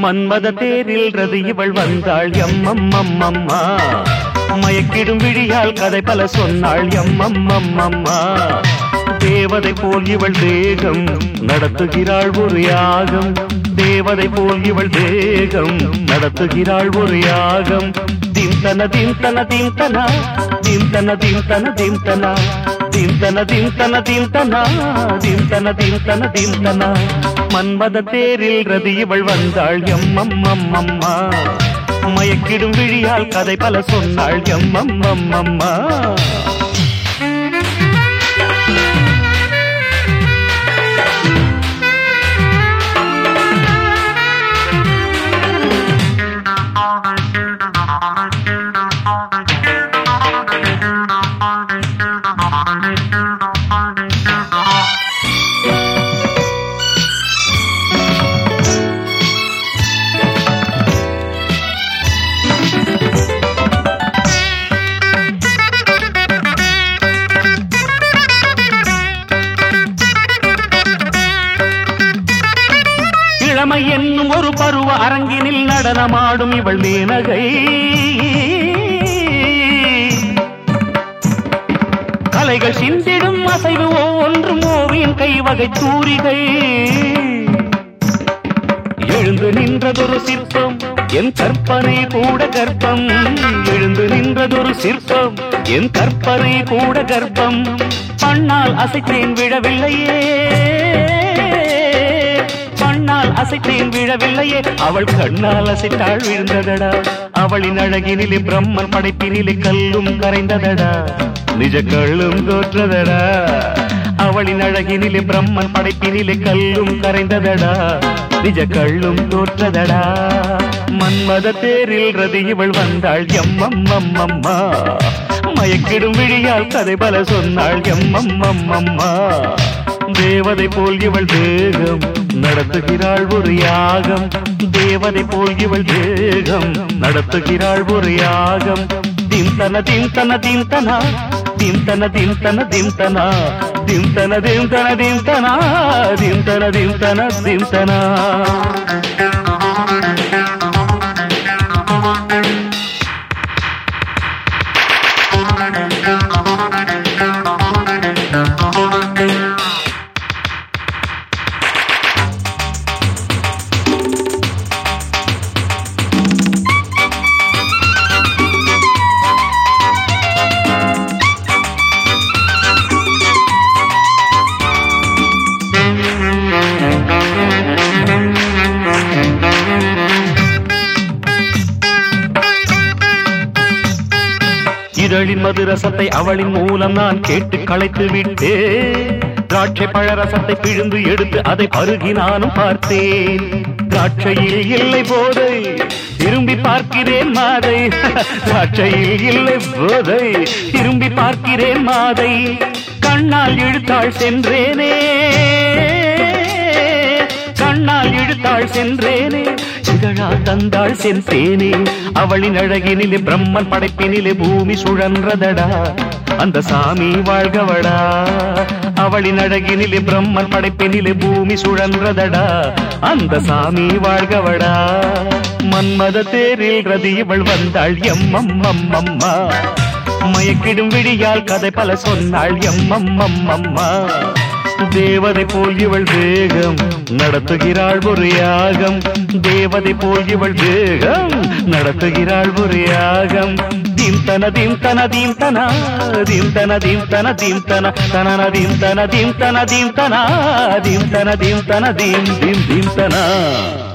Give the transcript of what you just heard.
மன்மத தேரில் ரதி இவள் வந்தாள் எம்மம்மம்மம்மா மயக்கிடும் விழியால் கதை பல சொன்னாள் எம்மம்மம்மம்மா தேவதை போல் இவள் தேகம் நடத்துகிறாள் ஒரு யாகம் தேவதை போல் இவள் தேகம் நடத்துகிறாள் ஒரு யாகம் திந்தன திந்தன திந்தன திந்தன திந்தன திந்தன திந்தன திந்தன திந்தன திந்தன திந்தன திந்தன மன்மத தேரில் ரதி இவள் வந்தாள் எம்மம்மம்மம்மா மயக்கிடும் விழியால் கதை பல சொன்னாள் எம்மம்மம்மம்மா இளமை என்னும் ஒரு பருவ அரங்கினில் நடனமாடும் இவள் மேனகை கலைகள் சிந்திடும் அசைவு ஒவ்வொன்றும் ஓவியம் கைவகை தூரிகை எழுந்து நின்றதொரு சிற்பம் என் கற்பனை கூட கர்ப்பம் எழுந்து நின்றதொரு சிற்பம் என் கற்பனை கூட கர்ப்பம் பண்ணால் அசைத்தேன் விழவில்லையே பண்ணால் அசைத்தேன் விழவில்லையே அவள் கண்ணால் அசைத்தாள் விழுந்ததடா அவளின் அழகினிலே பிரம்மன் படைப்பினிலே கல்லும் கரைந்ததடா நிஜ கள்ளும் தோற்றதடா அவளின் அழகினிலே பிரம்மன் படைப்பினிலே கல்லும் கரைந்ததடா நிஜ கள்ளும் தோற்றதடா மன்மத தேரில் ரதி இவள் வந்தாள் எம்மம்மம்மம்மா மயக்கிடும் விழியால் கதை பல சொன்னாள் எம்மம்மம்மம்மா தேவதை போல் இவள் தேகம் நடத்துகிறாள் ஒரு யாகம் தேவதை போல் இவள் தேகம் நடத்துகிறாள் ஒரு யாகம் திம்தன திம்தன திம்தனா திம்தன திம்தன திம்தனா திம்தன திம்தன திம்தனா திம்தன திம்தன திம்தனா இதழின் மதுரசத்தை அவளின் மூலம் நான் கேட்டு களைத்து விட்டேன் திராட்சை பழரசத்தை பிழிந்து எடுத்து அதை பருகி நானும் பார்த்தேன் திராட்சையில் இல்லை போதை திரும்பி பார்க்கிறேன் மாதை திராட்சையில் இல்லை போதை திரும்பி பார்க்கிறேன் மாதை கண்ணால் இழுத்தாள் சென்றேனே கண்ணால் இழுத்தாள் சென்றேனே இதழால் தந்தாள் சென்றேனே அவளின் அழகினிலே பிரம்மன் படைப்பினிலே பூமி சுழன்றதடா அந்த சாமி வாழ்கவடா அவளின் அழகினிலே பிரம்மன் படைப்பினிலே பூமி சுழன்றதடா அந்த சாமி வாழ்கவடா மன்மத தேரில் ரதி இவள் வந்தாள் எம்மம்மம்மம்மா மயக்கிடும் விடியால் கதை பல சொன்னாள் எம்மம்மம்மம்மா தேவதை போல் இவள் தேகம் நடத்துகிறாள் ஒரு யாகம் தேவதை போல் இவள் தேகம் நடத்துகிறாள் ஒரு யாகம் திம்தன திம்தன திம்தன திம்தன திம்தன திம்தன தனன திம்தன திம்தன திம்தன திம்தன திம்தன திம் திம் திம்தன